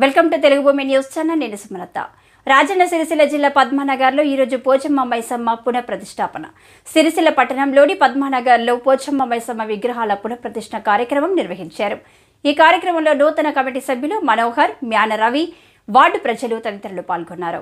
welcome to Telugu భూమి news channel నేను సుమలత రాజన్న సిరిసిల్ల జిల్లా పద్మనగర్లో ఈరోజు పోచమ్మ మైసమ్మ పునఃప్రతిష్టాపన సిరిసిల్ల పట్టణంలోని పద్మనగర్లో పోచమ్మ మైసమ్మ విగ్రహాల పునఃప్రతిష్ఠ కార్యక్రమం నిర్వహించారు ఈ కార్యక్రమంలో నూతన కమిటీ సభ్యులు మనోహర్ మ్యాన రవి వార్డు ప్రజలు తదితరులు పాల్గొన్నారు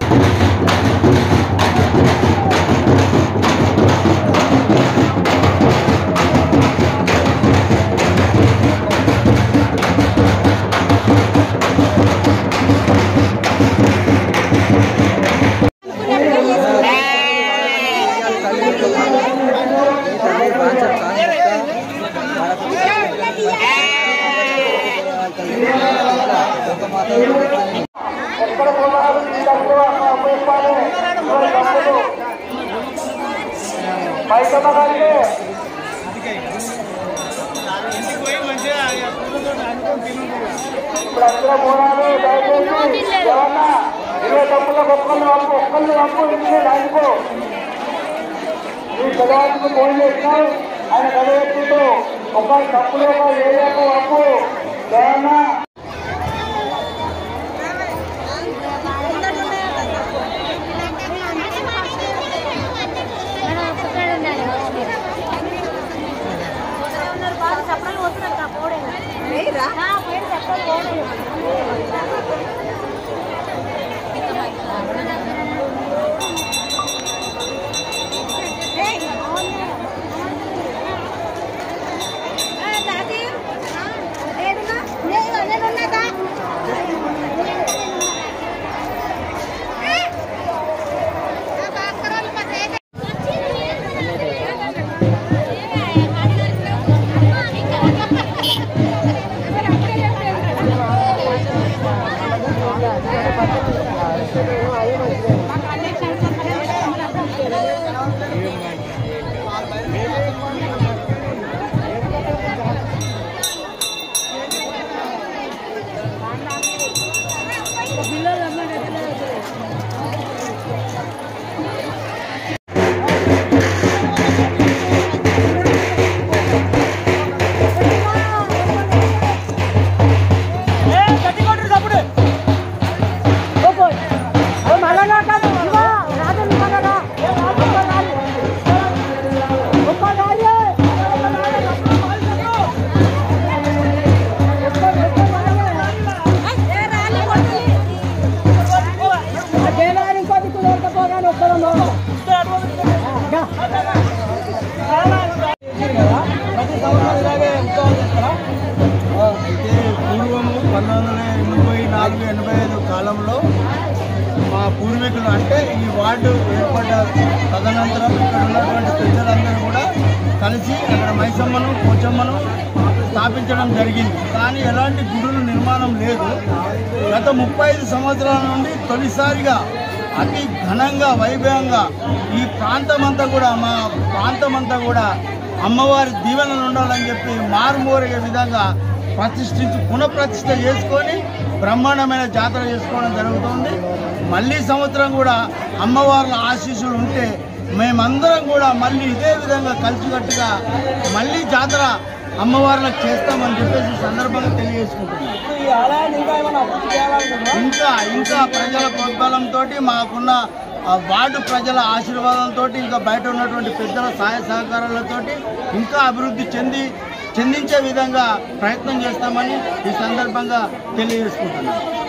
ఇప్పుడందరూ పోరాడు దయచేసి ఎవరన్నా ఇరవై తప్పులకు ఒక్కళ్ళు వంపు ఒక్కళ్ళు వంపు ఇంటికి రాజుకో ఈ పెద్దవాళ్ళకు ఫోన్ చేసినావు ఆయన గడవెట్టిండు ఒకళ్ళు తప్పులు ఒక ఏరియాకు వంపు ఎవరన్నా అయితే పూర్వము పంతొమ్మిది వందల ఎనభై నాలుగు ఎనభై ఐదు కాలంలో మా పూర్వీకులు అంటే ఈ వార్డు ఏర్పడ్డ తదనంతరం ఇక్కడ ఉన్నటువంటి పెద్దలందరూ కూడా కలిసి అక్కడ మైసమ్మను పోచమ్మను స్థాపించడం జరిగింది కానీ ఎలాంటి గుడుల నిర్మాణం లేదు గత ముప్పై ఐదు సంవత్సరాల నుండి తొలిసారిగా అతి ఘనంగా వైభవంగా ఈ ప్రాంతమంతా కూడా మా ప్రాంతమంతా కూడా అమ్మవారి దీవెనలు ఉండాలని చెప్పి మారుమోరే విధంగా ప్రతిష్ఠించి పునఃప్రతిష్ఠ చేసుకొని బ్రహ్మాండమైన జాతర చేసుకోవడం జరుగుతుంది మళ్ళీ సంవత్సరం కూడా అమ్మవార్ల ఆశీస్సులు ఉంటే మేమందరం కూడా మళ్ళీ ఇదే విధంగా కలిసికట్టుగా మళ్ళీ జాతర అమ్మవార్లకు చేస్తామని చెప్పేసి ఈ సందర్భంగా తెలియజేసుకుంటున్నాం ఇంకా ఇంకా ప్రజల ప్రోద్బలంతో మాకున్న ఆ వార్డు ప్రజల ఆశీర్వాదంతో ఇంకా బయట ఉన్నటువంటి పెద్దల సహాయ సహకారాలతో ఇంకా అభివృద్ధి చెంది చెందించే విధంగా ప్రయత్నం చేస్తామని ఈ సందర్భంగా తెలియజేసుకుంటున్నాం